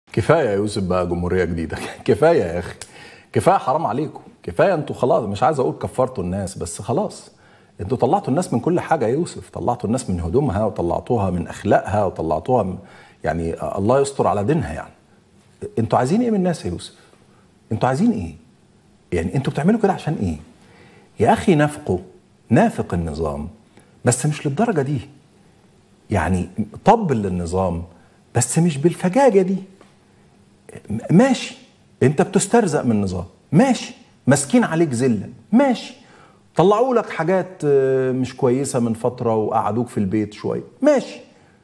كفايه يا يوسف بقى جمهوريه جديده كفايه يا اخي كفايه حرام عليكم كفايه انتوا خلاص مش عايز اقول كفرتوا الناس بس خلاص انتوا طلعتوا الناس من كل حاجه يا يوسف طلعتوا الناس من هدومها وطلعتوها من اخلاقها وطلعتوها من يعني الله يستر على دينها يعني انتوا عايزين ايه من الناس يا يوسف انتوا عايزين ايه يعني انتوا بتعملوا كده عشان ايه يا اخي نافقوا نافق النظام بس مش للدرجه دي يعني طبل للنظام بس مش بالفجاجه دي ماشي انت بتسترزق من النظام ماشي ماسكين عليك ذلا ماشي طلعوا لك حاجات مش كويسه من فتره وقعدوك في البيت شويه ماشي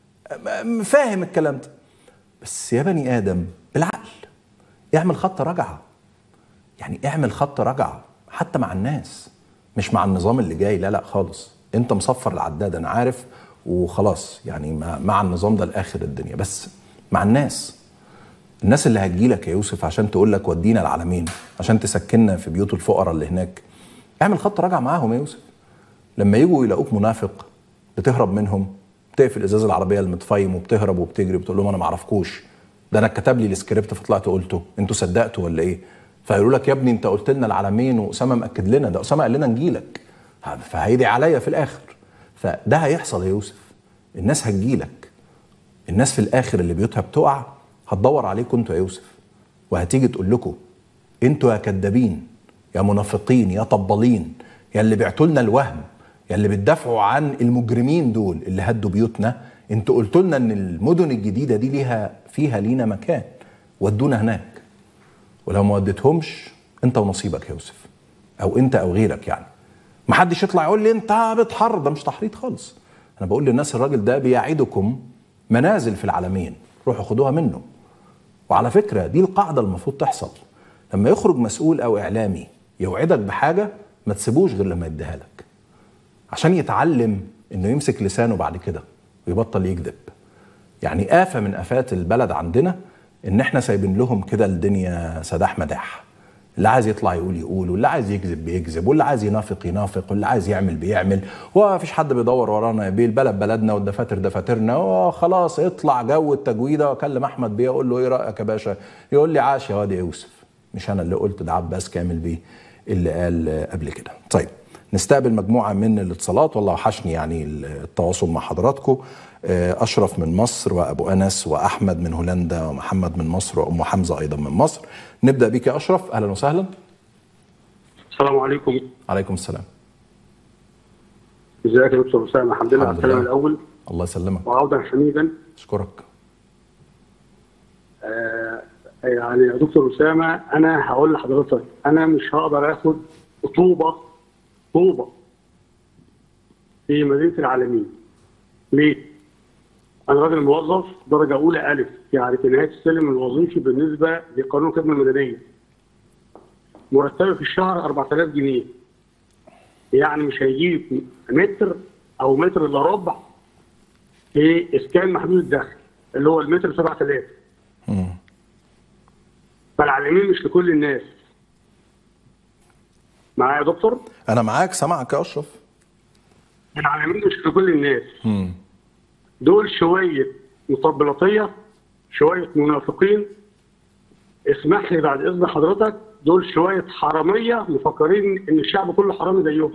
فاهم الكلام ده بس يا بني ادم بالعقل اعمل خط رجعه يعني اعمل خط رجعه حتى مع الناس مش مع النظام اللي جاي لا لا خالص انت مصفر العداد انا عارف وخلاص يعني مع النظام ده لاخر الدنيا بس مع الناس الناس اللي هتجيلك يا يوسف عشان تقول لك ودينا العالمين عشان تسكننا في بيوت الفقراء اللي هناك اعمل خط رجع معاهم يا يوسف لما يجوا يلاقوك منافق بتهرب منهم بتقفل ازاز العربيه المتفيم وبتهرب وبتجري وبتقول لهم انا ما اعرفكوش ده انا كتب لي السكريبت فطلعت قلته انتوا صدقتوا ولا ايه فيقولوا لك يا ابني انت قلت لنا العالمين واسامه مأكد لنا ده اسامه قال لنا نجيلك فهيدعي عليا في الاخر فده هيحصل يا يوسف الناس هتجيلك الناس في الاخر اللي بيوتها بتقع هتدور عليكم انتوا يا يوسف وهتيجي تقول لكم انتوا يا كدابين يا منافقين يا طبالين يا اللي بعتوا لنا الوهم يا اللي بتدافعوا عن المجرمين دول اللي هدوا بيوتنا انتوا قلتوا لنا ان المدن الجديده دي ليها فيها لينا مكان ودونا هناك ولو ما وديتهمش انت ونصيبك يا يوسف او انت او غيرك يعني ما حدش يطلع يقول لي انت بتحرض ده مش تحريض خالص انا بقول للناس الراجل ده بيعدكم منازل في العالمين روحوا خدوها منه وعلى فكره دي القاعده المفروض تحصل لما يخرج مسؤول او اعلامي يوعدك بحاجه ما تسيبوش غير لما يديها لك عشان يتعلم انه يمسك لسانه بعد كده ويبطل يكذب يعني آفة من آفات البلد عندنا إن إحنا سايبين لهم كده الدنيا سداح مداح اللي عايز يطلع يقول يقول واللي عايز يكذب بيكذب واللي عايز ينافق ينافق واللي عايز يعمل بيعمل ومفيش حد بيدور ورانا بيه البلد بلدنا والدفاتر دفاترنا وخلاص اطلع جو التجويده واكلم احمد بيه اقول له ايه رايك يا باشا يقول لي عاش يا واد يا يوسف مش انا اللي قلت ده عباس كامل بيه اللي قال قبل كده طيب نستقبل مجموعه من الاتصالات والله وحشني يعني التواصل مع حضراتكم اشرف من مصر وابو انس واحمد من هولندا ومحمد من مصر وام حمزه ايضا من مصر نبدا بك يا اشرف اهلا وسهلا السلام عليكم عليكم السلام ازيك يا دكتور اسامه الحمد لله على الحمد السلامه لله. الاول الله يسلمك وعودا حميدا اشكرك آه يعني يا دكتور اسامه انا هقول لحضرتك انا مش هقدر اخد طوبه طوبه في مدينه العالمين ليه؟ انا راجل موظف درجه اولى الف يعني في نهايه السلم الوظيفي بالنسبه لقانون الخدمه المدنيه مرتبي في الشهر 4000 جنيه يعني مش هيجيب متر او متر الا ربع في اسكان محدود الدخل اللي هو المتر 7000 مم. فالعالمين مش لكل الناس معايا يا دكتور انا معاك سامعك يا اشرف العالمين مش لكل الناس مم. دول شويه مطبلاتيه شويه منافقين اسمح لي بعد اذن حضرتك دول شويه حراميه مفكرين ان الشعب كله حرامي زيهم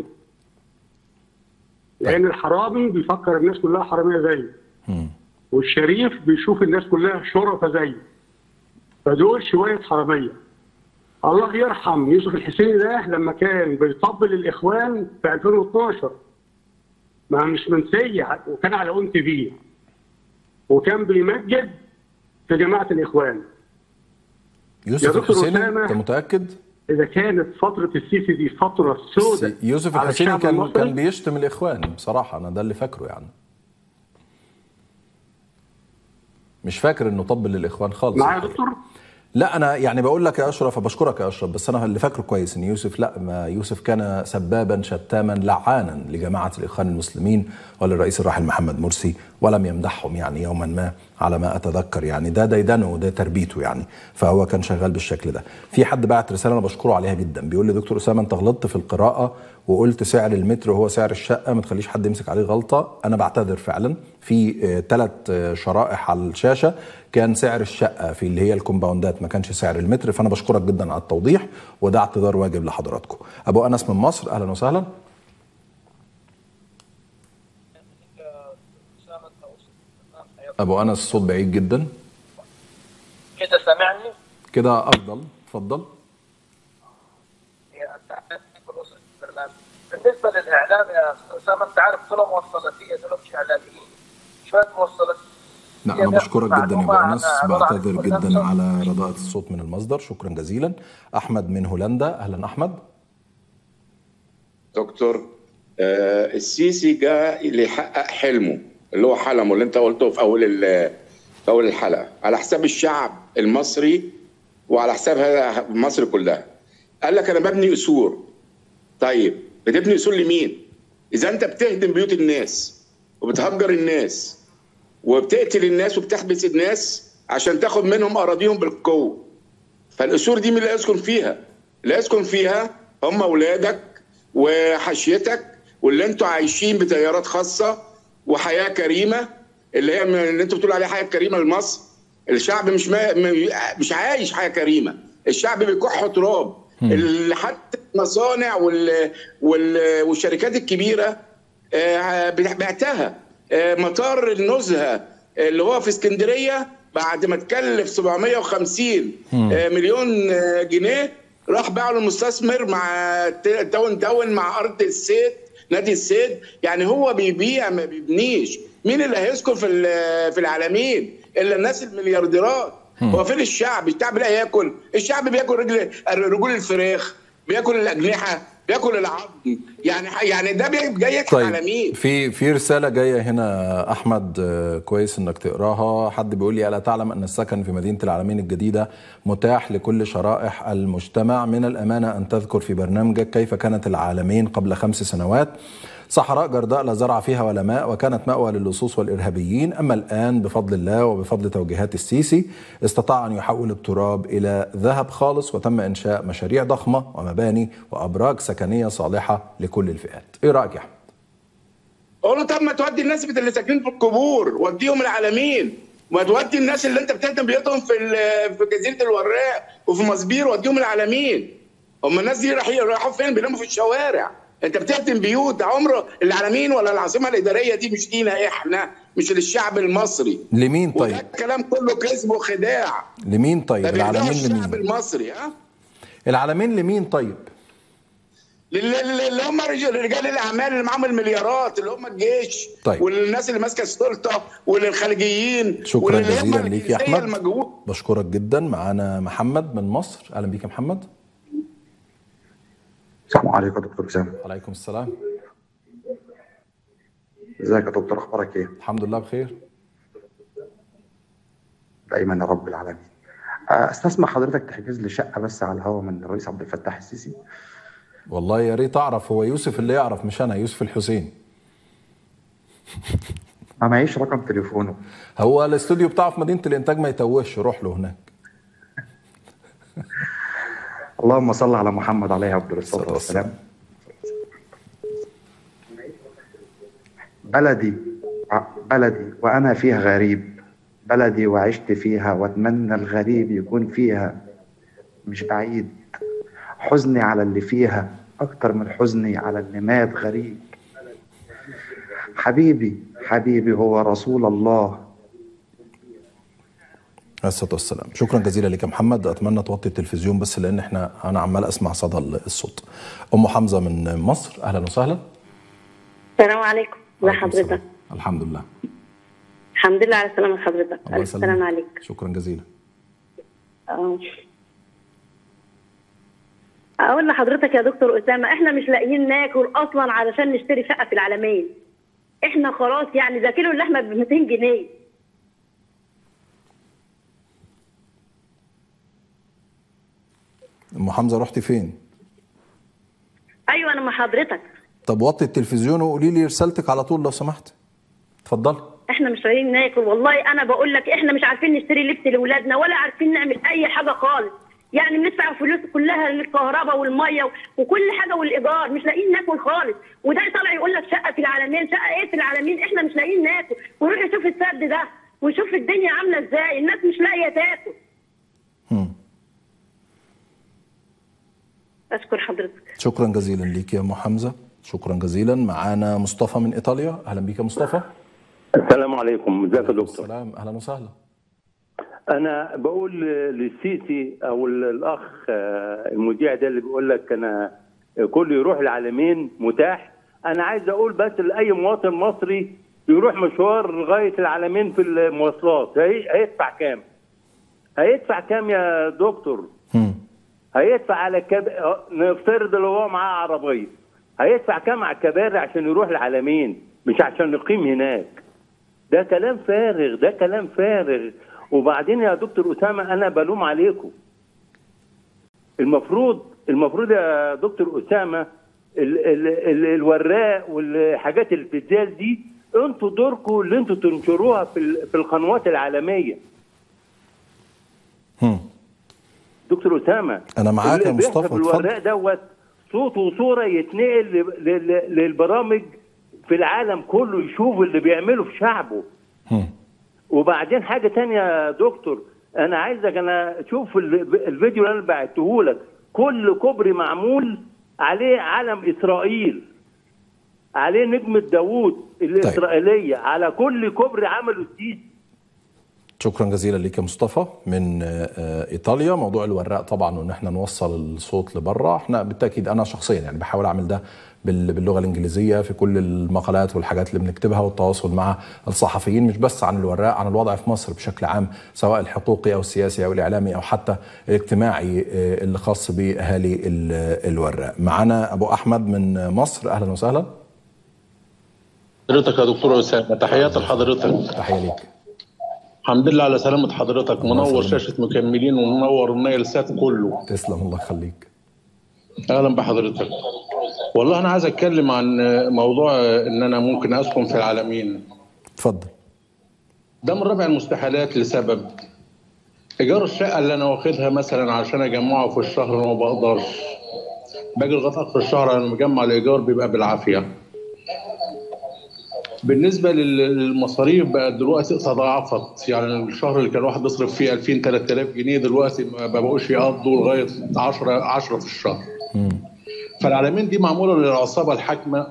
لان الحرامي بيفكر الناس كلها حراميه زيه مم. والشريف بيشوف الناس كلها شرفة زيه فدول شوية حرامية الله يرحم يوسف الحسيني ده لما كان بيطبل الإخوان في 2012 ما مش منسية وكان على اون تي في وكان بيمجد في جماعة الإخوان يا يوسف دكتور الحسيني أسامة. انت متاكد إذا كانت فترة السيسي دي فترة سوداء يوسف على الحسيني الشعب كان المصري، كان بيشتم الاخوان بصراحه انا ده اللي فاكره يعني مش فاكر انه طبل للاخوان خالص معايا يا دكتور لا انا يعني بقول لك يا اشرف بشكرك يا اشرف بس انا اللي فاكره كويس ان يوسف لا ما يوسف كان سبابا شتاما لعانا لجماعه الاخوان المسلمين وللرئيس الراحل محمد مرسي ولم يمدحهم يعني يوما ما على ما اتذكر يعني ده ديدنه وده تربيته يعني فهو كان شغال بالشكل ده في حد بعت رساله انا بشكره عليها جدا بيقول لي دكتور اسامه انت غلطت في القراءه وقلت سعر المتر وهو سعر الشقه ما تخليش حد يمسك عليه غلطه انا بعتذر فعلا في ثلاث شرائح على الشاشه كان سعر الشقه في اللي هي الكومباوندات ما كانش سعر المتر فانا بشكرك جدا على التوضيح وده اعتذار واجب لحضراتكم ابو انس من مصر اهلا وسهلا ابو انس الصوت بعيد جدا كده سامعني؟ كده افضل اتفضل بالنسبه للاعلام يا اسامه انت عارف كلها موصلاتيه دول مش اعلاميين شويه موصلات لا انا بشكرك جدا يا ابو انس بعتذر جدا على رداءة الصوت من المصدر شكرا جزيلا احمد من هولندا اهلا احمد دكتور آه السيسي جاء ليحقق حلمه اللي هو حلمه اللي انت قلته في اول في اول الحلقه على حساب الشعب المصري وعلى حساب مصر كلها قال لك انا ببني قصور طيب بتبني قصور لمين اذا انت بتهدم بيوت الناس وبتهجر الناس وبتقتل الناس وبتحبس الناس عشان تاخد منهم اراضيهم بالقوه فالقصور دي مين اللي يسكن فيها اللي يسكن فيها هم اولادك وحشيتك واللي انتوا عايشين بتيارات خاصه وحياه كريمه اللي هي اللي انتوا بتقولوا عليها حياه كريمه لمصر الشعب مش ما مش عايش حياه كريمه الشعب بيكح تراب اللي حتى المصانع وال وال والشركات الكبيره بعتها مطار النزهه اللي هو في اسكندريه بعد ما تكلف 750 مليون جنيه راح باعه للمستثمر مع تاون تاون مع ارض السيد نادي السيد يعني هو بيبيع ما بيبنيش مين اللي هيسكن في في العالمين الا الناس المليارديرات هو فين الشعب الشعب لا ياكل الشعب بياكل رجل رجول الفراخ بياكل الاجنحه بياكل العظم يعني يعني ده جاي يضحك طيب على مين في في رساله جايه هنا احمد كويس انك تقراها حد بيقول لي الا تعلم ان السكن في مدينه العالمين الجديده متاح لكل شرائح المجتمع من الامانه ان تذكر في برنامجك كيف كانت العالمين قبل خمس سنوات صحراء جرداء لا زرع فيها ولا ماء وكانت مأوى للصوص والإرهابيين أما الآن بفضل الله وبفضل توجيهات السيسي استطاع أن يحول التراب إلى ذهب خالص وتم إنشاء مشاريع ضخمة ومباني وأبراج سكنية صالحة لكل الفئات إيه رأيك يا أحمد؟ قول له طب ما تودي الناس اللي ساكنين في القبور وديهم العالمين ما تودي الناس اللي انت بتهدم بيوتهم في في جزيره الوراق وفي مصبير وديهم العالمين هم الناس دي رايحين فين بيناموا في الشوارع انت بتهدم بيوت ده عمره العالمين ولا العاصمه الاداريه دي مش لينا احنا مش للشعب المصري لمين طيب؟ وده الكلام كله كذب وخداع لمين طيب؟ العالمين لمين؟ الشعب المصري ها؟ العالمين لمين طيب؟ اللي هم رجال الاعمال اللي معاهم المليارات اللي هم الجيش طيب. والناس اللي ماسكه السلطه والخليجيين شكرا جزيلا ليك يا احمد المجهود. بشكرك جدا معانا محمد من مصر اهلا بيك يا محمد السلام عليكم دكتور اسامه وعليكم السلام ازيك يا دكتور اخبارك ايه الحمد لله بخير دايما يا رب العالمين استسمح حضرتك تحجز لي شقه بس على الهوا من الرئيس عبد الفتاح السيسي والله يا ريت اعرف هو يوسف اللي يعرف مش انا يوسف الحسين ما معيش رقم تليفونه هو الاستوديو بتاعه في مدينه الانتاج ما يتوهش روح له هناك اللهم صل على محمد عليه افضل الصلاه والسلام بلدي بلدي وانا فيها غريب بلدي وعشت فيها واتمنى الغريب يكون فيها مش بعيد حزني على اللي فيها اكتر من حزني على اللي مات غريب حبيبي حبيبي هو رسول الله عليه الصلاه والسلام شكرا جزيلا لك يا محمد اتمنى توطي التلفزيون بس لان احنا انا عمال اسمع صدى الصوت ام حمزه من مصر اهلا وسهلا السلام عليكم ازي حضرتك الحمد لله الحمد لله على سلامة حضرتك الله الف سلام يسلمك. عليك شكرا جزيلا آه. اقول لحضرتك يا دكتور اسامه احنا مش لاقيين ناكل اصلا علشان نشتري شقه في العالمين احنا خلاص يعني ده كيلو اللحمه ب 200 جنيه ام حمزه رحتي فين ايوه انا مع حضرتك طب وطي التلفزيون وقولي لي رسالتك على طول لو سمحت اتفضلي احنا احنا مش لاقيين ناكل والله انا بقول لك احنا مش عارفين نشتري لبس لاولادنا ولا عارفين نعمل اي حاجه خالص يعني بندفع فلوس كلها للكهرباء والميه وكل حاجه والايجار مش لاقيين ناكل خالص وده طالع يقول لك شقه في العالمين شقه ايه في العالمين احنا مش لاقيين ناكل وروح يشوف السد ده ويشوف الدنيا عامله ازاي الناس مش لاقيه تاكل مم. اشكر حضرتك شكرا جزيلا ليك يا ام حمزه شكرا جزيلا معانا مصطفى من ايطاليا اهلا بيك يا مصطفى السلام عليكم ازيك يا دكتور السلام اهلا وسهلا انا بقول للسيسي او الاخ آه، المذيع ده اللي بيقول لك انا كل يروح العالمين متاح انا عايز اقول بس لاي مواطن مصري يروح مشوار لغايه العالمين في المواصلات هي- هيدفع كام هيدفع كام يا دكتور مم. هيدفع على كب... نفترض لو هو معاه عربيه هيدفع كام على الكباري عشان يروح العالمين مش عشان يقيم هناك ده كلام فارغ ده كلام فارغ وبعدين يا دكتور اسامه انا بلوم عليكم المفروض المفروض يا دكتور اسامه ال ال ال الوراق والحاجات الابتزاز دي انتوا دوركم اللي انتوا تنشروها في ال- في القنوات العالميه مم. دكتور اسامه أنا معاك يا اللي بيحصل مصطفى، في الوراق دوت صوت وصوره يتنقل ل- ل- للبرامج في العالم كله يشوف اللي بيعمله في شعبه مم. وبعدين حاجه تانية يا دكتور انا عايزك انا شوف ال- الفيديو اللي انا بعته لك كل كوبري معمول عليه علم اسرائيل عليه نجمة داوود الإسرائيلية على كل كوبري عملوا السيسي شكرا جزيلا ليك يا مصطفى من آه، ايطاليا موضوع الوراق طبعا وان احنا نوصل الصوت لبره احنا بالتاكيد انا شخصيا يعني بحاول اعمل ده بال- باللغه الانجليزيه في كل المقالات والحاجات اللي بنكتبها والتواصل مع الصحفيين مش بس عن الوراق عن الوضع في مصر بشكل عام سواء الحقوقي او السياسي او الاعلامي او حتى الاجتماعي آه، اللي خاص باهالي ال- الوراق معانا ابو احمد من مصر اهلا وسهلا حضرتك يا دكتور اسامه تحياتي لحضرتك تحيه ليك الحمد لله على سلامه حضرتك منور شاشه مكملين ومنور النايل سات كله تسلم الله يخليك اهلا بحضرتك والله انا عايز اتكلم عن موضوع ان انا ممكن اسكن في العالمين اتفضل ده من رابع المستحيلات لسبب ايجار الشقه اللي انا واخدها مثلا عشان اجمعه في الشهر أنا ما بقدرش باجي لغايه اخر الشهر انا مجمع الايجار بيبقى بالعافيه بالنسبه لل- للمصاريف بقى دلوقتي تضاعفت يعني الشهر اللي كان الواحد بيصرف فيه 2000 3000 جنيه دلوقتي ما بقوش يقضوا لغايه 10 10 في الشهر فالعالمين دي معموله للعصابه الحاكمه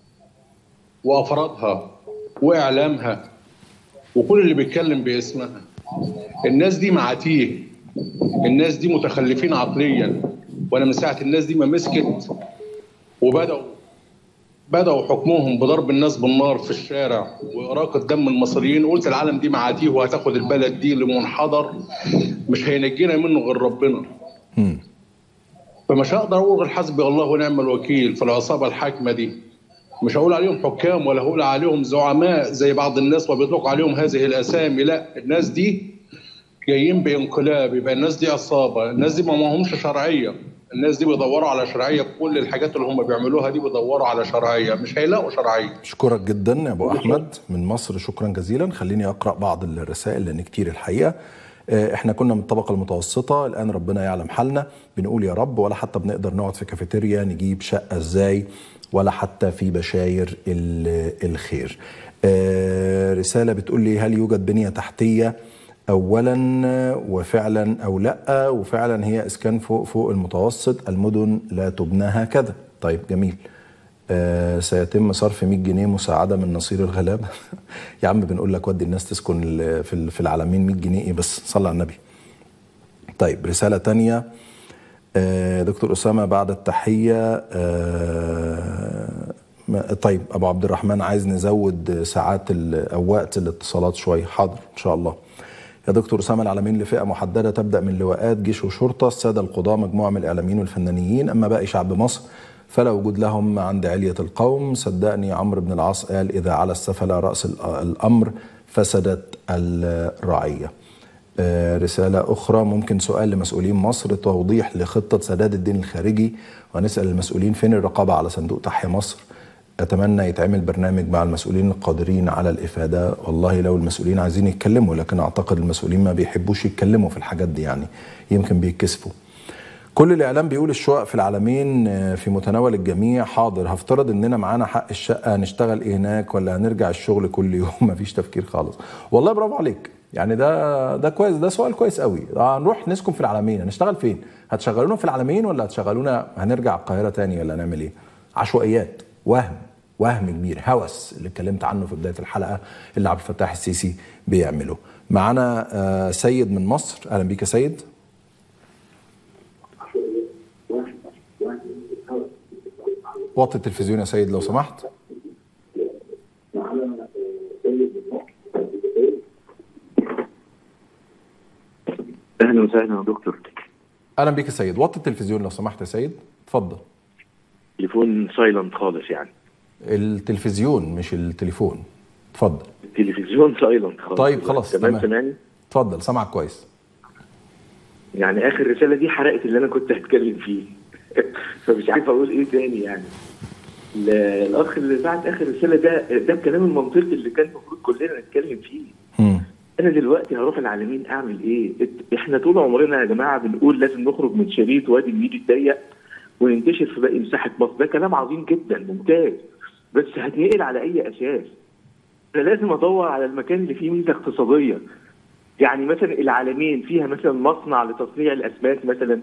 وافرادها واعلامها وكل اللي بيتكلم باسمها الناس دي معاتيه الناس دي متخلفين عقليا وانا من ساعه الناس دي ما مسكت وبداوا بداوا حكمهم بضرب الناس بالنار في الشارع واراقه دم المصريين قلت العالم دي معاتيه وهتاخد البلد دي لمنحدر مش هينجينا منه غير ربنا فمش هقدر اقول غير حسبي الله ونعم الوكيل في العصابه الحاكمه دي مش هقول عليهم حكام ولا هقول عليهم زعماء زي بعض الناس وبيطلقوا عليهم هذه الاسامي لا الناس دي جايين بانقلاب يبقى الناس دي عصابه الناس دي ما معهمش شرعيه الناس دي بيدوروا على شرعيه كل الحاجات اللي هم بيعملوها دي بيدوروا على شرعيه مش هيلاقوا شرعيه اشكرك جدا يا ابو احمد من مصر شكرا جزيلا خليني اقرا بعض الرسائل لان كتير الحقيقه آه، احنا كنا من الطبقه المتوسطه الان ربنا يعلم حالنا بنقول يا رب ولا حتى بنقدر نقعد في كافيتيريا نجيب شقه ازاي ولا حتى في بشاير ال- الخير آه، رساله بتقول لي هل يوجد بنيه تحتيه اولا وفعلا او لا وفعلا هي اسكان فوق فوق المتوسط المدن لا تبنى هكذا طيب جميل آه سيتم صرف 100 جنيه مساعده من نصير الغلابه يا عم بنقول لك ودي الناس تسكن ال- في ال- في العالمين 100 جنيه ايه بس صلى على النبي طيب رساله تانية آه دكتور اسامه بعد التحيه آه ما- طيب ابو عبد الرحمن عايز نزود ساعات ال- او وقت الاتصالات شويه حاضر ان شاء الله يا دكتور اسامه العالمين لفئه محدده تبدا من لواءات جيش وشرطه الساده القضاه مجموعه من الاعلاميين والفنانيين اما باقي شعب مصر فلا وجود لهم عند عليه القوم صدقني عمرو بن العاص قال اذا على السفله راس ال- الامر فسدت الرعيه آه، رسالة أخرى ممكن سؤال لمسؤولين مصر توضيح لخطة سداد الدين الخارجي ونسأل المسؤولين فين الرقابة على صندوق تحيا مصر اتمنى يتعمل برنامج مع المسؤولين القادرين على الافاده والله لو المسؤولين عايزين يتكلموا لكن اعتقد المسؤولين ما بيحبوش يتكلموا في الحاجات دي يعني يمكن بيتكسفوا كل الاعلام بيقول الشقق في العالمين آه، في متناول الجميع حاضر هفترض اننا معانا حق الشقه هنشتغل ايه هناك ولا هنرجع الشغل كل يوم مفيش تفكير خالص والله برافو عليك يعني ده ده كويس ده سؤال كويس قوي هنروح نسكن في العالمين هنشتغل فين هتشغلونا في العالمين ولا هتشغلونا هنرجع القاهره تاني ولا نعمل ايه عشوائيات وهم وهم كبير هوس اللي اتكلمت عنه في بدايه الحلقه اللي عبد الفتاح السيسي بيعمله معانا آه، سيد من مصر اهلا بيك يا سيد وطي التلفزيون يا سيد لو سمحت اهلا وسهلا يا دكتور اهلا بيك يا سيد وطي التلفزيون لو سمحت يا سيد اتفضل تليفون سايلنت خالص يعني التلفزيون مش التليفون اتفضل التلفزيون سايلنت خالص طيب خلاص تمام تمام سامعني اتفضل سامعك كويس يعني اخر رساله دي حرقت اللي انا كنت هتكلم فيه فمش عارف اقول ايه تاني يعني ال- الاخ اللي بعت اخر رساله ده ده الكلام المنطقي اللي كان المفروض كلنا نتكلم فيه مم. انا دلوقتي هروح العالمين اعمل ايه ات- احنا طول عمرنا يا جماعه بنقول لازم نخرج من شريط وادي النيل الضيق وننتشر في باقي مساحه مصر ده كلام عظيم جدا ممتاز بس هتنقل على اي اساس انا لازم ادور على المكان اللي فيه ميزه اقتصاديه يعني مثلا العالمين فيها مثلا مصنع لتصنيع الاسماك مثلا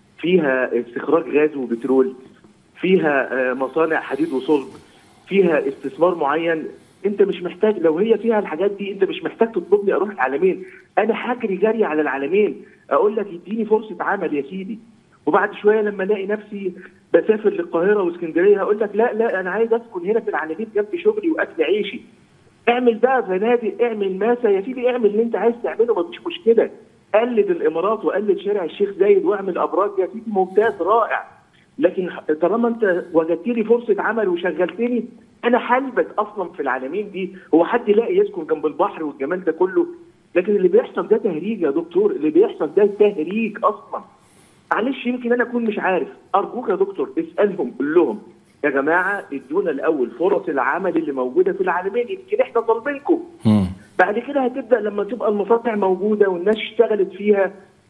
فيها استخراج غاز وبترول فيها آه، مصانع حديد وصلب فيها استثمار معين انت مش محتاج لو هي فيها الحاجات دي انت مش محتاج تطلبني اروح العالمين انا هجري جري على العالمين اقول لك اديني فرصه عمل يا سيدي وبعد شويه لما الاقي نفسي بسافر للقاهره واسكندريه هقول لك لا لا انا عايز اسكن هنا في العالمين جنب شغلي واكل عيشي اعمل بقى فنادق اعمل ماسة يا سيدي اعمل اللي انت عايز تعمله مفيش مشكله قلد الامارات وقلد شارع الشيخ زايد واعمل ابراج يا سيدي ممتاز رائع لكن طالما انت وجدت لي فرصه عمل وشغلتني انا حلبت اصلا في العالمين دي هو حد يلاقي يسكن جنب البحر والجمال ده كله لكن اللي بيحصل ده تهريج يا دكتور اللي بيحصل ده تهريج اصلا معلش يمكن انا اكون مش عارف ارجوك يا دكتور اسالهم كلهم يا جماعه ادونا الاول فرص العمل اللي موجوده في العالمين يمكن احنا طالبينكم مم. بعد كده هتبدا لما تبقى المصانع موجوده والناس اشتغلت فيها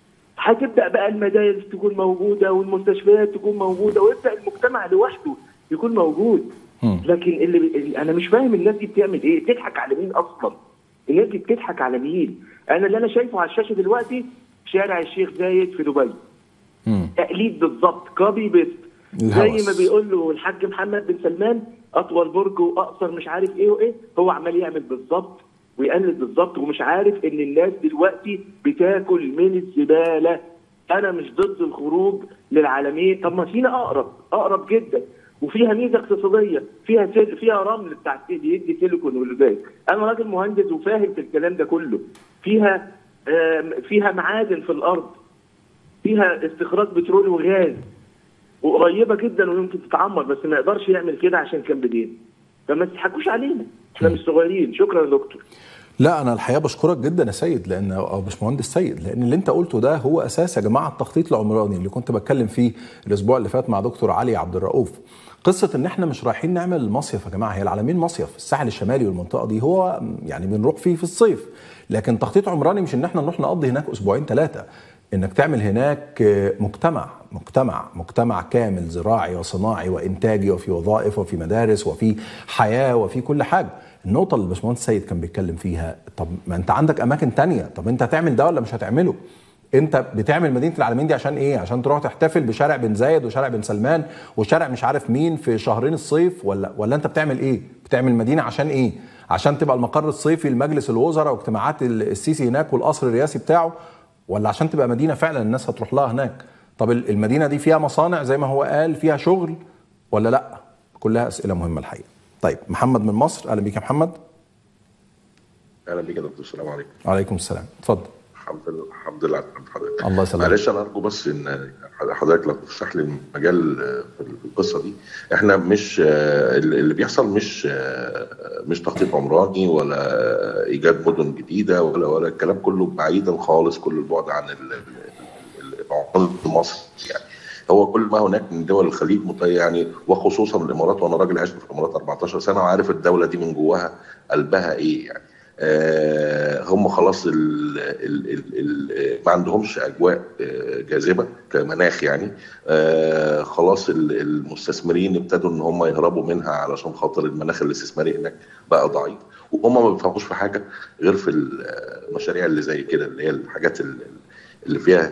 هتبدا بقى المدارس تكون موجوده والمستشفيات تكون موجوده ويبدا المجتمع لوحده يكون موجود مم. لكن اللي اللي- انا مش فاهم الناس دي بتعمل ايه بتضحك على مين اصلا الناس دي بتضحك على مين انا اللي انا شايفه على الشاشه دلوقتي شارع الشيخ زايد في دبي مم. تقليد بالظبط كوبي بيست زي الهوس. ما بيقول له الحاج محمد بن سلمان اطول برج واقصر مش عارف ايه وايه هو عمال يعمل بالظبط ويقلد بالظبط ومش عارف ان الناس دلوقتي بتاكل من الزباله انا مش ضد الخروج للعالمين طب ما فينا اقرب اقرب جدا وفيها ميزه اقتصاديه فيها سل... فيها رمل بتاع سيل- يدي سيليكون والباقي انا راجل مهندس وفاهم في الكلام ده كله فيها آم، فيها معادن في الارض فيها استخراج بترول وغاز وقريبه جدا ويمكن تتعمر بس ما يقدرش يعمل كده عشان كان بدين فما تضحكوش علينا احنا مش صغيرين شكرا يا دكتور لا انا الحقيقه بشكرك جدا يا سيد لان او باشمهندس سيد لان اللي انت قلته ده هو اساس يا جماعه التخطيط العمراني اللي كنت بتكلم فيه الاسبوع اللي فات مع دكتور علي عبد الرؤوف قصه ان احنا مش رايحين نعمل مصيف يا جماعه هي العالمين مصيف الساحل الشمالي والمنطقه دي هو يعني بنروح فيه في الصيف لكن تخطيط عمراني مش ان احنا نروح نقضي هناك اسبوعين ثلاثه انك تعمل هناك مجتمع مجتمع مجتمع كامل زراعي وصناعي وانتاجي وفي وظائف وفي مدارس وفي حياه وفي كل حاجه النقطة اللي الباشمهندس سيد كان بيتكلم فيها طب ما انت عندك اماكن تانية طب انت هتعمل ده ولا مش هتعمله انت بتعمل مدينه العالمين دي عشان ايه عشان تروح تحتفل بشارع بن زايد وشارع بن سلمان وشارع مش عارف مين في شهرين الصيف ولا ولا انت بتعمل ايه بتعمل مدينه عشان ايه عشان تبقى المقر الصيفي لمجلس الوزراء واجتماعات السيسي هناك والقصر الرئاسي بتاعه ولا عشان تبقى مدينه فعلا الناس هتروح لها هناك طب المدينه دي فيها مصانع زي ما هو قال فيها شغل ولا لا كلها اسئله مهمه الحقيقه طيب محمد من مصر اهلا بيك يا محمد اهلا بيك يا دكتور السلام عليكم وعليكم السلام اتفضل الحمد لله الحمد لله على سلامة حضرتك الله يسلمك معلش انا ارجو بس ان حضرتك لو تفتح لي مجال في القصه دي احنا مش اللي بيحصل مش مش تخطيط عمراني ولا ايجاد مدن جديده ولا ولا الكلام كله بعيدا خالص كل البعد عن العمران في مصر يعني هو كل ما هناك من دول الخليج مت- يعني وخصوصا الامارات وانا راجل عشت في الامارات 14 سنه وعارف الدوله دي من جواها قلبها ايه يعني آه، هم خلاص ال ال ال ال ما عندهمش اجواء آه، جاذبه كمناخ يعني آه، خلاص ال- المستثمرين ابتدوا ان هم يهربوا منها علشان خاطر المناخ الاستثماري هناك بقى ضعيف وهم ما بيفهموش في حاجه غير في المشاريع اللي زي كده اللي هي الحاجات ال- اللي فيها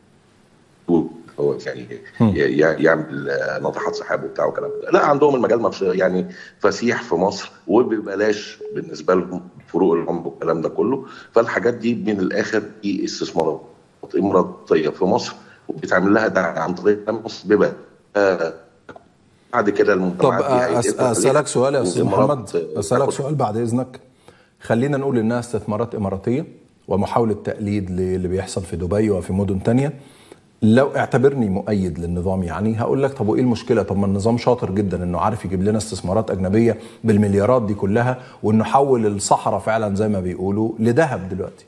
هو يعني ي- يعمل آه، ناطحات سحاب وبتاع والكلام ده لا عندهم المجال مفس- يعني فسيح في مصر وببلاش بالنسبه لهم فروق العمر والكلام ده كله فالحاجات دي من الاخر دي استثمارات اماراتيه في مصر وبيتعمل لها دعم عن طريق مصر ببلاش آه، بعد كده طب المجتمعات دي أس- هيتقفل عليها. اسالك سؤال يا استاذ والإمارات، محمد آه، اسالك تاخد سؤال بعد اذنك خلينا نقول انها استثمارات اماراتيه ومحاوله تقليد للي بيحصل في دبي وفي مدن تانية لو اعتبرني مؤيد للنظام يعني هقول لك طب وايه المشكله طب ما النظام شاطر جدا انه عارف يجيب لنا استثمارات اجنبيه بالمليارات دي كلها وانه حول الصحراء فعلا زي ما بيقولوا لذهب دلوقتي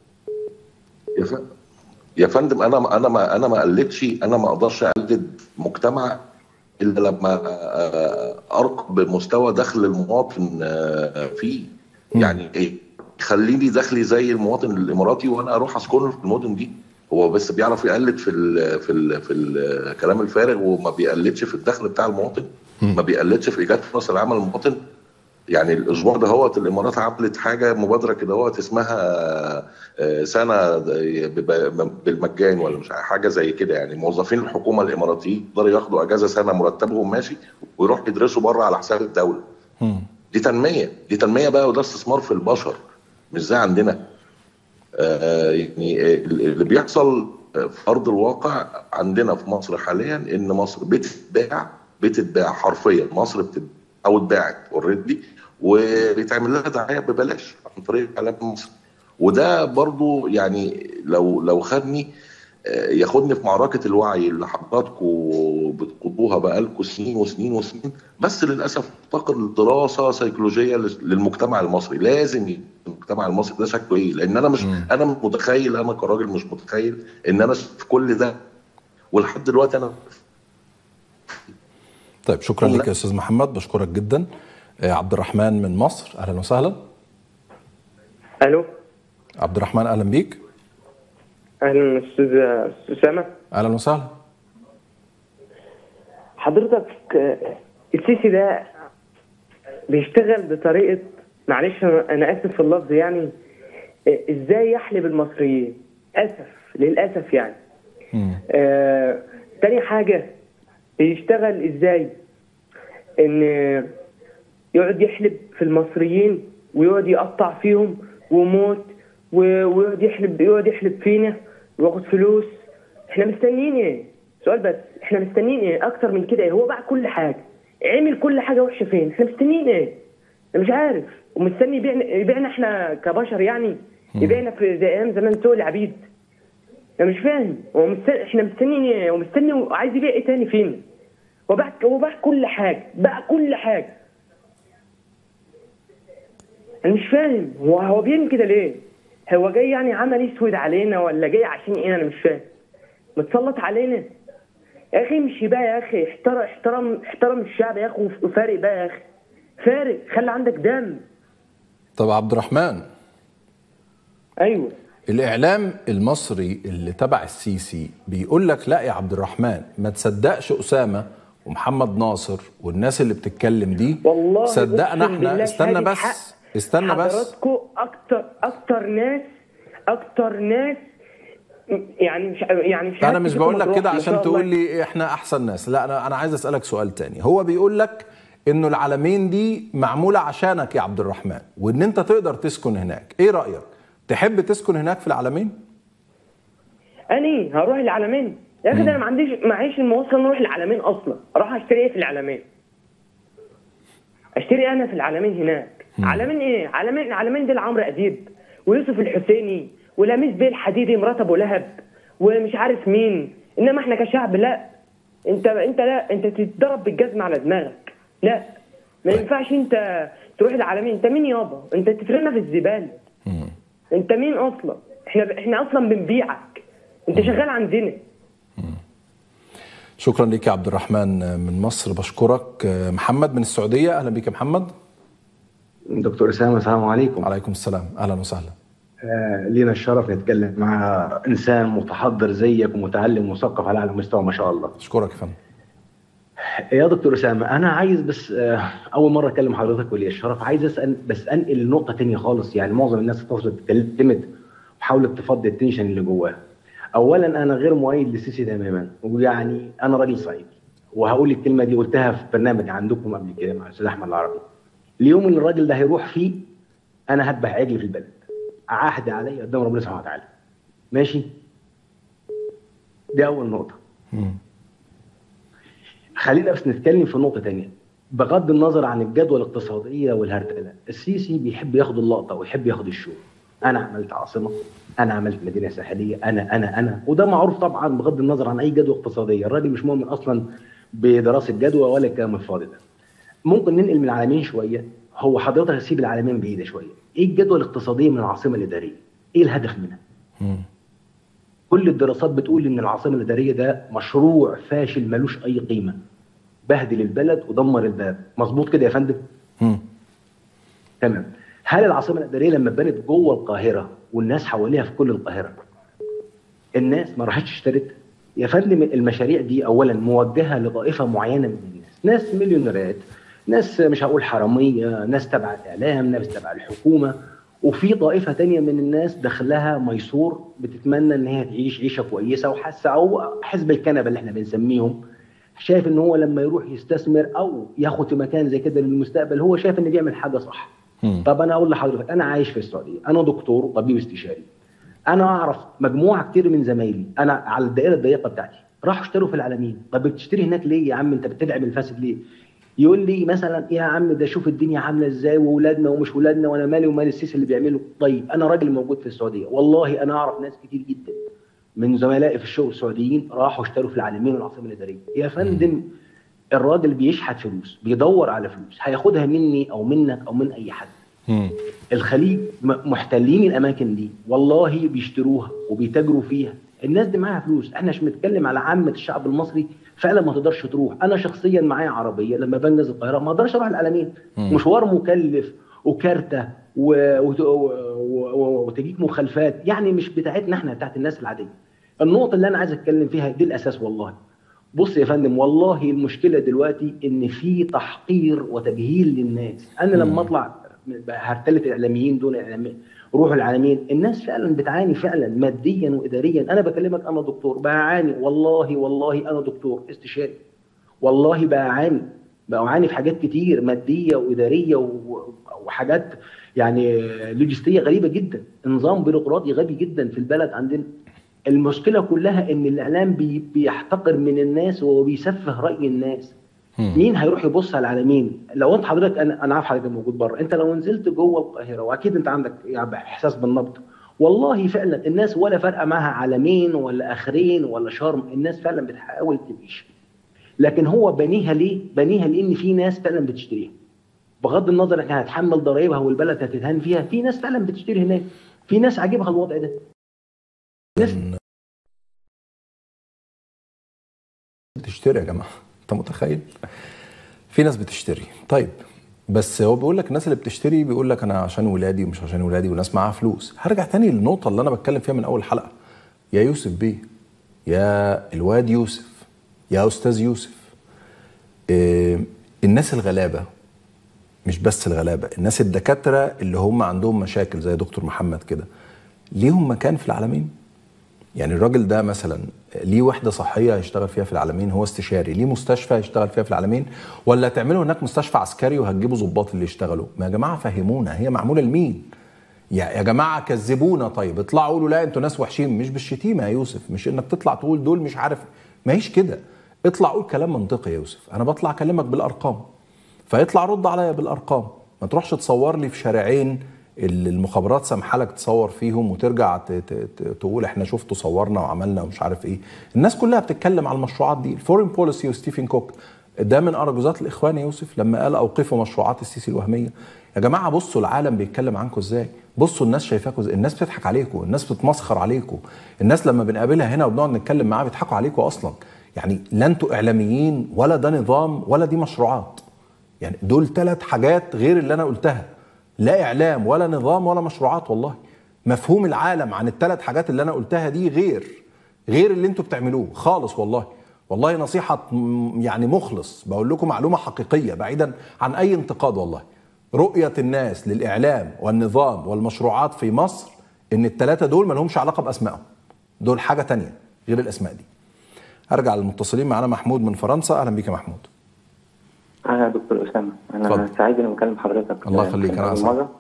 يا ف- يا فندم انا انا ما انا ما قلدش انا ما اقدرش اقلد مجتمع الا لما آه، ارقى بمستوى دخل المواطن آه، فيه يعني ايه خليني دخلي زي المواطن الاماراتي وانا اروح اسكن في المدن دي هو بس بيعرف يقلد في ال في ال في الكلام الفارغ وما بيقلدش في الدخل بتاع المواطن ما بيقلدش في ايجاد فرص العمل للمواطن يعني الاسبوع ده هوت الامارات عملت حاجه مبادره كده هوت اسمها آه، سنه بب- بالمجان ولا مش عارف، حاجه زي كده يعني موظفين الحكومه الاماراتيين يقدروا ياخدوا اجازه سنه مرتبهم ماشي ويروحوا يدرسوا بره على حساب الدوله دي تنميه دي تنميه بقى وده استثمار في البشر مش زي عندنا آه، يعني آه، اللي بيحصل آه، في ارض الواقع عندنا في مصر حاليا ان مصر بتتباع بتتباع حرفيا مصر بتتباع او اتباعت اوريدي وبيتعمل لها دعايه ببلاش عن طريق اعلام مصر وده برضو يعني لو لو خدني آه، ياخدني في معركه الوعي اللي حضراتكم بتقودوها بقالكم سنين وسنين وسنين بس للاسف افتقر لدراسه سيكولوجيه للمجتمع المصري لازم يبقى المجتمع المصري ده شكله ايه لان انا مش انا مش متخيل انا كراجل مش متخيل ان انا في كل ده ولحد دلوقتي انا طيب شكرا لك يا استاذ محمد بشكرك جدا آه، عبد الرحمن من مصر اهلا وسهلا الو عبد الرحمن اهلا بيك اهلا استاذ أستاذ اسامه اهلا وسهلا حضرتك آه، السيسي ده بيشتغل بطريقه معلش انا أنا اسف في اللفظ يعني آه، ازاي يحلب المصريين اسف للاسف يعني آه، تاني حاجه بيشتغل ازاي ان يقعد يحلب في المصريين ويقعد يقطع فيهم وموت و- ويقعد يحلب يقعد يحلب فينا وياخد فلوس احنا مستنيين ايه؟ سؤال بس احنا مستنيين ايه اكتر من كده ايه؟ هو باع كل حاجه عمل كل حاجه وحشه فين؟ احنا مستنيين ايه؟ انا مش عارف ومستني يبيعنا يبيعنا احنا كبشر يعني يبيعنا في زي ايام زمان سوق العبيد انا مش فاهم هو مستني احنا مستنيين ايه؟ هو مستني عايز يبيع ايه تاني فين؟ هو باع هو باع كل حاجه باع كل حاجه انا مش فاهم هو هو بيعمل كده ليه؟ هو جاي يعني عمل اسود علينا ولا جاي عشان ايه انا مش فاهم متسلط علينا يا اخي امشي بقى يا اخي احترم احترم احترم الشعب يا اخي وفارق بقى يا اخي فارق خلي عندك دم طب عبد الرحمن ايوه الاعلام المصري اللي تبع السيسي بيقول لك لا يا عبد الرحمن ما تصدقش اسامه ومحمد ناصر والناس اللي بتتكلم دي والله صدقنا أقسم بالله احنا استنى شهادة بس حق. استنى بس حضراتكم اكتر اكتر ناس اكتر ناس يعني مش يعني مش انا عارف مش فيكم بقول لك مطروح، كده ما عشان شاء تقول الله. لي احنا احسن ناس لا انا انا عايز اسالك سؤال تاني هو بيقول لك انه العالمين دي معموله عشانك يا عبد الرحمن وان انت تقدر تسكن هناك ايه رايك تحب تسكن هناك في العالمين اني هروح العالمين يا اخي ده انا ما عنديش معيش المواصله إن اروح العالمين اصلا اروح اشتري ايه في العالمين اشتري انا في العالمين هناك عالمين ايه عالمين عالمين دي لعمرو اديب ويوسف الحسيني ولميس بيه الحديدي مرات ابو لهب ومش عارف مين انما احنا كشعب لا انت انت لا انت تتضرب بالجزمه على دماغك لا ما ينفعش انت تروح العالمين انت مين يابا انت تفرقنا في الزباله انت مين اصلا احنا احنا اصلا بنبيعك انت شغال عندنا شكرا لك يا عبد الرحمن من مصر بشكرك محمد من السعوديه اهلا بك يا محمد دكتور اسامه السلام عليكم عليكم السلام اهلا وسهلا آه لينا الشرف نتكلم مع انسان متحضر زيك ومتعلم ومثقف على اعلى مستوى ما شاء الله اشكرك يا فندم يا دكتور اسامه انا عايز بس آه اول مره اكلم حضرتك ولي الشرف عايز اسال بس انقل لنقطه تانية خالص يعني معظم الناس اتصلت اتكلمت وحاولت تفضي التنشن اللي جواها اولا انا غير مؤيد للسيسي تماما ويعني انا راجل صعيدي وهقول الكلمه دي قلتها في برنامج عندكم قبل كده مع الاستاذ احمد العربي اليوم اللي الراجل ده هيروح فيه انا هذبح عجل في البلد عهد عليا قدام ربنا سبحانه وتعالى ماشي دي اول نقطه مم. خلينا بس نتكلم في نقطه تانية بغض النظر عن الجدوى الاقتصاديه والهرتله السيسي بيحب ياخد اللقطه ويحب ياخد الشو انا عملت عاصمه انا عملت مدينه ساحليه انا انا انا وده معروف طبعا بغض النظر عن اي جدوى اقتصاديه الراجل مش مؤمن اصلا بدراسه جدوى ولا الكلام الفاضي ده ممكن ننقل من العالمين شويه هو حضرتك هسيب العالمين بعيده شويه ايه الجدوى الاقتصاديه من العاصمه الاداريه ايه الهدف منها مم. كل الدراسات بتقول ان العاصمه الاداريه ده مشروع فاشل ملوش اي قيمه بهدل البلد ودمر البلد مظبوط كده يا فندم مم. تمام هل العاصمه الاداريه لما اتبنت جوه القاهره والناس حواليها في كل القاهره الناس ما راحتش اشترت يا فندم المشاريع دي اولا موجهه لطائفه معينه من الناس ناس مليونيرات ناس مش هقول حراميه ناس تبع الاعلام ناس تبع الحكومه وفي طائفه تانية من الناس دخلها ميسور بتتمنى ان هي تعيش عيشه كويسه وحاسه او حزب الكنبه اللي احنا بنسميهم شايف ان هو لما يروح يستثمر او ياخد في مكان زي كده للمستقبل هو شايف انه بيعمل حاجه صح مم. طب انا اقول لحضرتك انا عايش في السعوديه انا دكتور طبيب استشاري انا اعرف مجموعه كتير من زمايلي انا على الدائره الضيقه بتاعتي راحوا اشتروا في العالمين طب بتشتري هناك ليه يا عم انت بتدعم الفاسد ليه يقول لي مثلا يا عم ده شوف الدنيا عامله ازاي واولادنا ومش ولادنا وانا مالي ومال السيسي اللي بيعمله طيب انا راجل موجود في السعوديه والله انا اعرف ناس كتير جدا من زملائي في الشغل السعوديين راحوا اشتروا في العالمين والعاصمه الاداريه يا فندم الراجل بيشحت فلوس بيدور على فلوس هياخدها مني او منك او من اي حد مم. الخليج م- محتلين الاماكن دي والله بيشتروها وبيتاجروا فيها الناس دي معاها فلوس احنا مش بنتكلم على عامه الشعب المصري فعلا ما تقدرش تروح انا شخصيا معايا عربيه لما بنجز القاهره ما اقدرش اروح العالمين مم. مشوار مكلف وكارته و... وت- و... و... وتجيك مخالفات يعني مش بتاعتنا احنا بتاعت الناس العاديه النقطه اللي انا عايز اتكلم فيها دي الاساس والله بص يا فندم والله المشكله دلوقتي ان في تحقير وتجهيل للناس انا لما اطلع هرتله الاعلاميين دول اعلامي روحوا العالمين الناس فعلا بتعاني فعلا ماديا واداريا انا بكلمك انا دكتور بعاني والله والله انا دكتور استشاري والله بعاني بعاني في حاجات كتير ماديه واداريه و- وحاجات يعني لوجستيه غريبه جدا نظام بيروقراطي غبي جدا في البلد عندنا المشكله كلها ان الاعلام بي بيحتقر من الناس وبيسفه راي الناس مين هيروح يبص على العالمين لو انت حضرتك انا انا عارف حضرتك موجود بره انت لو نزلت جوه القاهره واكيد انت عندك يعني احساس بالنبض والله فعلا الناس ولا فارقه معاها عالمين ولا اخرين ولا شرم الناس فعلا بتحاول تعيش لكن هو بنيها ليه بنيها لان في ناس فعلا بتشتريها بغض النظر انها هتحمل ضرايبها والبلد هتتهان فيها في ناس فعلا بتشتري هناك في ناس عاجبها الوضع ده ناس بتشتري يا جماعه انت متخيل في ناس بتشتري طيب بس هو بيقول لك الناس اللي بتشتري بيقول لك انا عشان ولادي ومش عشان ولادي وناس معاها فلوس هرجع تاني للنقطه اللي انا بتكلم فيها من اول حلقه يا يوسف بيه يا الواد يوسف يا استاذ يوسف إيه الناس الغلابه مش بس الغلابه الناس الدكاتره اللي هم عندهم مشاكل زي دكتور محمد كده ليهم مكان في العالمين يعني الراجل ده مثلا ليه وحده صحيه هيشتغل فيها في العالمين هو استشاري ليه مستشفى هيشتغل فيها في العالمين ولا تعملوا هناك مستشفى عسكري وهتجيبوا ظباط اللي يشتغلوا ما يا جماعه فهمونا هي معموله لمين يا يا جماعه كذبونا طيب اطلعوا قولوا لا انتوا ناس وحشين مش بالشتيمه يا يوسف مش انك تطلع تقول دول مش عارف ما هيش كده اطلع قول كلام منطقي يا يوسف انا بطلع اكلمك بالارقام فيطلع رد عليا بالارقام ما تروحش تصور لي في شارعين اللي المخابرات سامحه لك تصور فيهم وترجع ت- ت- ت- تقول احنا شفتوا صورنا وعملنا ومش عارف ايه الناس كلها بتتكلم على المشروعات دي الفورين بوليسي وستيفن كوك ده من ارجوزات الاخوان يا يوسف لما قال اوقفوا مشروعات السيسي الوهميه يا جماعه بصوا العالم بيتكلم عنكم ازاي بصوا الناس شايفاكم ازاي الناس بتضحك عليكم الناس بتتمسخر عليكم الناس لما بنقابلها هنا وبنقعد نتكلم معاها بيضحكوا عليكم اصلا يعني لا انتوا اعلاميين ولا ده نظام ولا دي مشروعات يعني دول ثلاث حاجات غير اللي انا قلتها لا اعلام ولا نظام ولا مشروعات والله مفهوم العالم عن الثلاث حاجات اللي انا قلتها دي غير غير اللي انتوا بتعملوه خالص والله والله نصيحة م- يعني مخلص بقول لكم معلومة حقيقية بعيدا عن أي انتقاد والله رؤية الناس للإعلام والنظام والمشروعات في مصر إن الثلاثة دول ما لهمش علاقة بأسمائهم دول حاجة تانية غير الأسماء دي أرجع للمتصلين معنا محمود من فرنسا أهلا بيك يا محمود أنا يا دكتور أسامة أنا اتفضل. سعيد إني بكلم حضرتك الله يخليك، أنا أول أسعد. مرة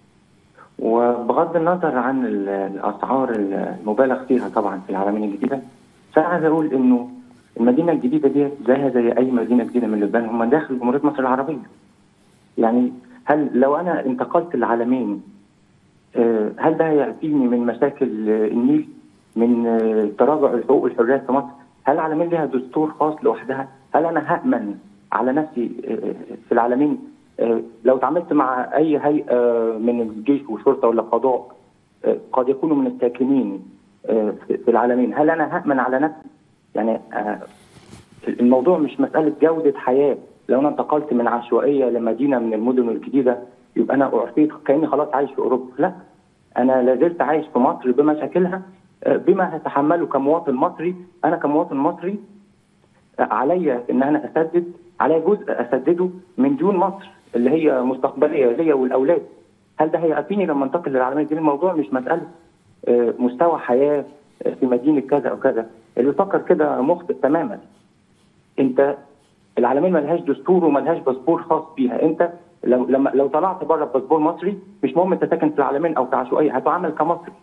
وبغض النظر عن ال- الأسعار المبالغ فيها طبعا في العالمين الجديدة فأنا عايز أقول إنه المدينة الجديدة دي زيها زي أي مدينة جديدة من لبنان هم داخل جمهورية مصر العربية يعني هل لو أنا انتقلت العالمين آه، هل ده هيعفيني من مشاكل آه، النيل من آه، تراجع الحقوق والحريات في مصر هل العالمين لها دستور خاص لوحدها هل انا هامن على نفسي آه، في العالمين آه، لو تعاملت مع اي هيئه من الجيش والشرطه ولا القضاء آه، قد يكونوا من الساكنين آه، في في العالمين هل انا هامن على نفسي يعني آه، الموضوع مش مسألة جودة حياة لو أنا انتقلت من عشوائية لمدينة من المدن الجديدة يبقى أنا أعطيت كأني خلاص عايش في أوروبا لا أنا لازلت عايش في مصر بمشاكلها آه، بما هتحمله كمواطن مصري أنا كمواطن مصري آه، عليا إن أنا أسدد عليا جزء أسدده من ديون مصر اللي هي مستقبلية ليا والأولاد هل ده هيعفيني لما انتقل للعالمية دي الموضوع مش مسألة آه، مستوى حياة آه، في مدينة كذا أو كذا اللي بيفكر كده مخطئ تماما انت العالمين ملهاش دستور وملهاش باسبور خاص بيها انت لو لما لو طلعت بره باسبور مصري مش مهم انت ساكن في العالمين او في عشوائيه هتعامل كمصري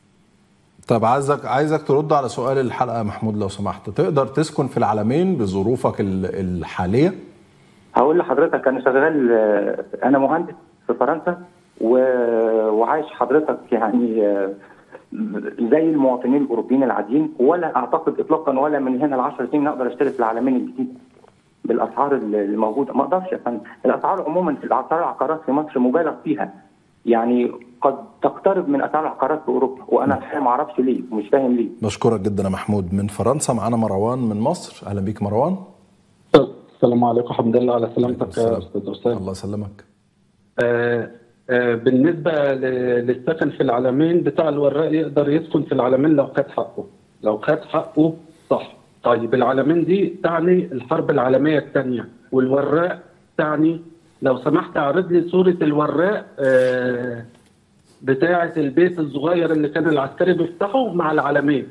طب عايزك عايزك ترد على سؤال الحلقة يا محمود لو سمحت تقدر تسكن في العالمين بظروفك ال- الحالية هقول لحضرتك انا شغال آه، انا مهندس في فرنسا و- وعايش حضرتك يعني آه، زي المواطنين الاوروبيين العاديين ولا اعتقد اطلاقا ولا من هنا ل 10 سنين اقدر اشتري في العالمين الجديده بالاسعار الموجوده ما اقدرش يا فندم الاسعار عموما في الاسعار العقارات في مصر مبالغ فيها يعني قد تقترب من اسعار العقارات في اوروبا وانا الحقيقه ما اعرفش ليه ومش فاهم ليه بشكرك جدا يا محمود من فرنسا معانا مروان من مصر أهلا بيك مروان السلام عليكم الحمد لله على سلامتك يا استاذ اسامه الله يسلمك آه آه بالنسبه ل- للسكن في العالمين بتاع الوراق يقدر يسكن في العالمين لو خد حقه لو خد حقه صح طيب العالمين دي تعني الحرب العالميه الثانيه والوراق تعني لو سمحت اعرض لي صوره الوراق آه بتاعه البيت الصغير اللي كان العسكري بيفتحه مع العالمين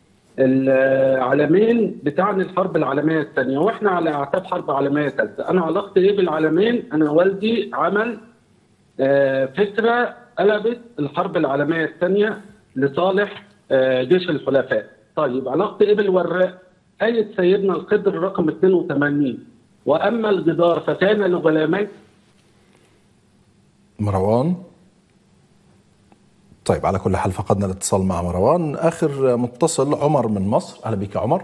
العالمين بتاعني الحرب العالميه الثانيه واحنا على اعتاب حرب عالميه ثالثه انا علاقتي ايه بالعالمين انا والدي عمل آه، فكره قلبت الحرب العالميه الثانيه لصالح آه، جيش الحلفاء طيب علاقتي ايه بالوراق آية سيدنا القدر رقم 82 واما الجدار فكان لغلامين مروان طيب على كل حال فقدنا الاتصال مع مروان اخر متصل عمر من مصر اهلا بيك يا عمر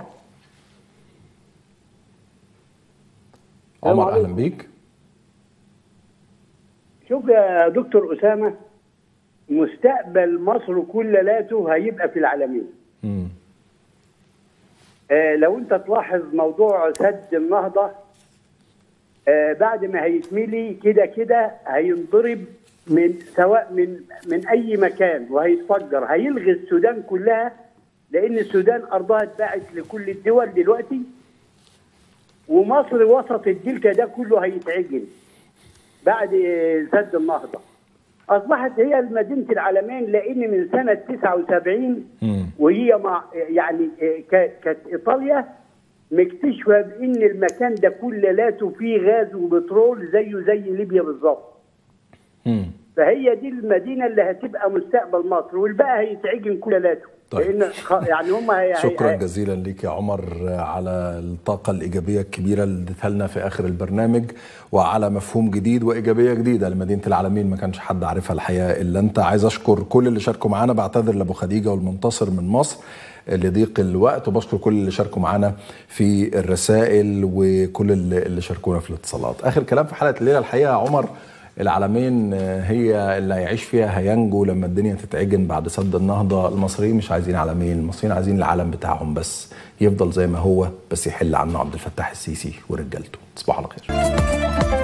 عمر اهلا بيك شوف يا دكتور أسامة مستقبل مصر كللاته هيبقى في العالمين مم. آه لو انت تلاحظ موضوع سد النهضة آه بعد ما هيتملي كده كده هينضرب من سواء من من اي مكان وهيتفجر هيلغي السودان كلها لان السودان ارضها اتباعت لكل الدول دلوقتي ومصر وسط الدلتا ده كله هيتعجن بعد سد النهضه اصبحت هي مدينه العالمين لان من سنه 79 وهي مع يعني ك- كانت ايطاليا مكتشفه بان المكان ده كللاته فيه غاز وبترول زيه زي ليبيا بالظبط فهي دي المدينه اللي هتبقى مستقبل مصر والباقي هيتعجن كللاته طيب. لان خ- يعني هم هي شكرا هي- جزيلا ليك يا عمر على الطاقة الإيجابية الكبيرة اللي اديتها لنا في آخر البرنامج وعلى مفهوم جديد وإيجابية جديدة لمدينة العالمين ما كانش حد عارفها الحقيقة إلا أنت عايز أشكر كل اللي شاركوا معانا بعتذر لأبو خديجة والمنتصر من مصر لضيق الوقت وبشكر كل اللي شاركوا معانا في الرسائل وكل اللي اللي شاركونا في الاتصالات آخر كلام في حلقة الليلة الحقيقة يا عمر العالمين هي اللي هيعيش فيها هينجو لما الدنيا تتعجن بعد سد النهضه المصريين مش عايزين عالمين المصريين عايزين العالم بتاعهم بس يفضل زي ما هو بس يحل عنه عبد الفتاح السيسي ورجالته تصبحوا على خير